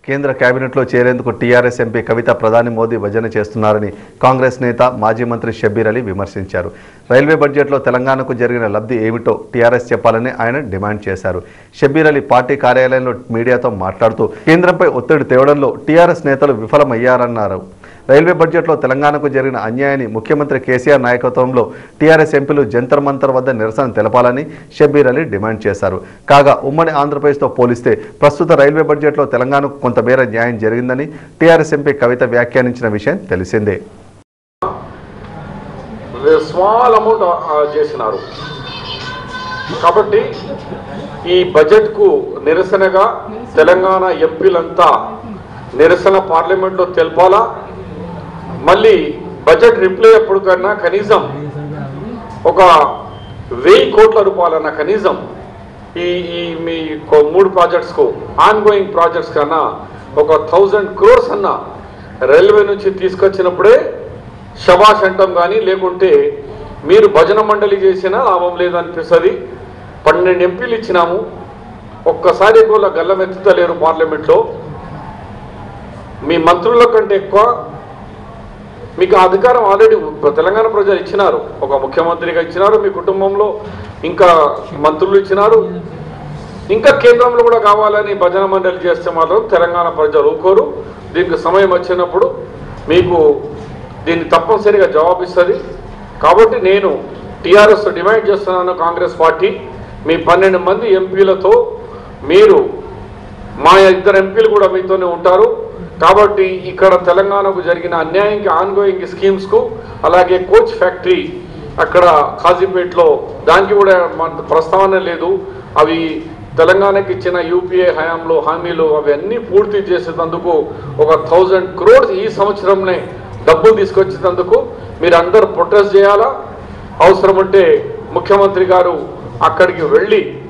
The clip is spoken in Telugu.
కేంద్ర కేబినెట్లో చేరేందుకు టీఆర్ఎస్ ఎంపీ కవిత ప్రధాని మోదీ భజన చేస్తున్నారని కాంగ్రెస్ నేత మాజీ మంత్రి షబ్బీర్ అలీ విమర్శించారు రైల్వే బడ్జెట్లో తెలంగాణకు జరిగిన లబ్ధి ఏమిటో టీఆర్ఎస్ చెప్పాలని ఆయన డిమాండ్ చేశారు షబ్బీర్ అలీ పార్టీ కార్యాలయంలో మీడియాతో మాట్లాడుతూ కేంద్రంపై ఒత్తిడి తేవడంలో టీఆర్ఎస్ నేతలు విఫలమయ్యారన్నారు రైల్వే బడ్జెట్లో తెలంగాణకు జరిగిన అన్యాయాన్ని ముఖ్యమంత్రి కేసీఆర్ నాయకత్వంలో టీఆర్ఎస్ ఎంపీలు జంతర్ మంతర్ వద్ద నిరసన తెలపాలని షబ్బీర్ అలీ డిమాండ్ చేశారు కాగా ఉమ్మడి ఆంధ్రప్రదేశ్తో పోలిస్తే ప్రస్తుత రైల్వే బడ్జెట్లో తెలంగాణకు కొంతమేర న్యాయం జరిగిందని టీఆర్ఎస్ ఎంపీ కవిత వ్యాఖ్యానించిన విషయం తెలిసిందే స్మాల్ అమౌంట్ చేసినారు కాబట్టి ఈ బడ్జెట్కు నిరసనగా తెలంగాణ ఎంపీలంతా నిరసన పార్లమెంట్లో తెలపాలా మళ్ళీ బడ్జెట్ రిప్లై ఎప్పటికన్నా కనీసం ఒక వెయ్యి కోట్ల రూపాయలన్న కనీసం ఈ ఈ మీ కొ- మూడు ప్రాజెక్ట్స్కు ఆన్ గోయింగ్ ప్రాజెక్ట్స్ కన్నా ఒక థౌజండ్ క్రోర్స్ అన్న రైల్వే నుంచి తీసుకొచ్చినప్పుడే శబాష్ అంటాం కానీ లేకుంటే మీరు భజన మండలి చేసినా లాభం లేదనిపిస్తుంది పన్నెండు ఎంపీలు ఇచ్చినాము ఒక్కసారి కూడా గల్లం ఎత్తుతలేరు పార్లమెంట్లో మీ మంత్రుల కంటే ఎక్కువ మీకు ఆ అధికారం ఆల్రెడీ తెలంగాణ ప్రజలు ఇచ్చినారు ఒక ముఖ్యమంత్రిగా ఇచ్చినారు మీ కుటుంబంలో ఇంకా మంత్రులు ఇచ్చినారు ఇంకా కేంద్రంలో కూడా కావాలని భజన మండలి చేస్తే మాత్రం తెలంగాణ ప్రజలు ఊరుకోరు దీనికి సమయం వచ్చినప్పుడు మీకు దీన్ని తప్పనిసరిగా జవాబిస్తుంది కాబట్టి నేను టీఆర్ఎస్ డిమాండ్ చేస్తున్నాను కాంగ్రెస్ పార్టీ మీ పన్నెండు మంది ఎంపీలతో మీరు మా ఇద్దరు ఎంపీలు కూడా మీతోనే ఉంటారు కాబట్టి ఇక్కడ తెలంగాణకు జరిగిన అన్యాయంకి ఆన్గోయింగ్ స్కీమ్స్కు అలాగే కోచ్ ఫ్యాక్టరీ అక్కడ కాజీపేటలో దానికి కూడా మన ప్రస్తావన లేదు అవి తెలంగాణకి ఇచ్చిన యూపీఏ హయాంలో హామీలు అవన్నీ పూర్తి చేసేందుకు ఒక థౌజండ్ క్రోడ్స్ ఈ సంవత్సరంనే డబ్బులు తీసుకొచ్చేందుకు మీరు అందరు ప్రొటెస్ట్ చేయాలా అవసరం ఉంటే ముఖ్యమంత్రి గారు అక్కడికి వెళ్ళి